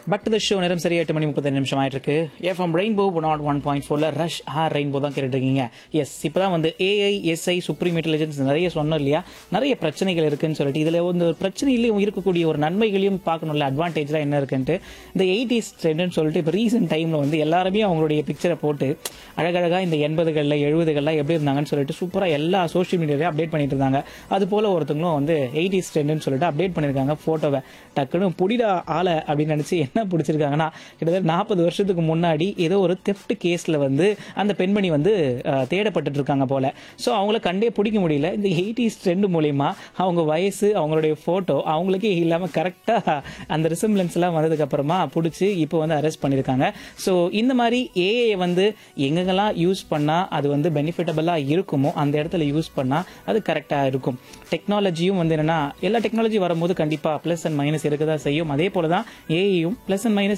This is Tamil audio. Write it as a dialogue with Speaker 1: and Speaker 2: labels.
Speaker 1: பட் த ஷோ நேரம் சரியா எட்டு மணி முப்பத்தஞ்சு நிமிஷம் ஆயிட்டு இருக்கு FM Rainbow naught one point ஃபோர்ல ரஷ் ஆர் ரெயின்போ தான் கேட்டுட்டு இருக்கீங்க எஸ் இப்பதான் வந்து ஏஐ எஸ்ஐ சுப்ரீம் இன்டெலிஜென்ஸ் நிறைய சொன்னோம் இல்லையா நிறைய பிரச்சனைகள் இருக்குன்னு சொல்லிட்டு இதுல வந்து ஒரு பிரச்சனையிலையும் இருக்கக்கூடிய ஒரு நன்மைகளையும் பார்க்கணும்ல அட்வான்டேஜ்லாம் என்ன இருக்குன்ட்டு இந்த எயிட்டிஸ் ட்ரெண்ட்னு சொல்லிட்டு இப்போ ரீசெண்ட் டைம்ல வந்து எல்லாருமே அவங்களுடைய பிக்சரை போட்டு அழகழகா இந்த எண்பதுகளில் எழுபதுகளில் எப்படி இருந்தாங்கன்னு சொல்லிட்டு சூப்பராக எல்லா சோஷியல் மீடியாலையும் அப்டேட் பண்ணிட்டு இருந்தாங்க அது போல ஒருத்தவங்களும் வந்து எயிட்டிஸ் ட்ரெண்ட்னு சொல்லிட்டு அப்டேட் பண்ணியிருக்காங்க ஃபோட்டோவை டக்குன்னு புடிடா ஆளை அப்படின்னு நினச்சி என்ன பிடிச்சிருக்காங்கன்னா கிட்டத்தட்ட நாற்பது வருஷத்துக்கு முன்னாடி ஏதோ ஒரு தெஃப்ட் கேஸில் வந்து அந்த பெண்மணி வந்து அஹ், தேடப்பட்டுட்டு இருக்காங்க போல ஸோ அவங்கள கண்டே பிடிக்க முடியல இந்த எயிட்டிஸ் ட்ரெண்ட் மூலயமா அவங்க வயசு அவங்களுடைய ஃபோட்டோ அவங்களுக்கே இல்லாமல் கரெக்டாக அந்த ரிசம்பிளன்ஸ்லாம் வந்ததுக்கு அப்புறமா பிடிச்சி இப்போ வந்து அரெஸ்ட் பண்ணியிருக்காங்க ஸோ இந்த மாதிரி ஏஐ வந்து எங்கெங்கெல்லாம் யூஸ் பண்ணால் அது வந்து பெனிஃபிட்டபிளாக இருக்குமோ அந்த இடத்துல யூஸ் பண்ணால் அது கரெக்டாக இருக்கும் டெக்னாலஜியும் வந்து என்னன்னா எல்லா டெக்னாலஜி வரும்போது கண்டிப்பாக ப்ளஸ் அண்ட் மைனஸ் இருக்க தான் செய்யும் அதே போல தான் ஏஐயும் ப்ளஸ் அண்ட் மைனஸ்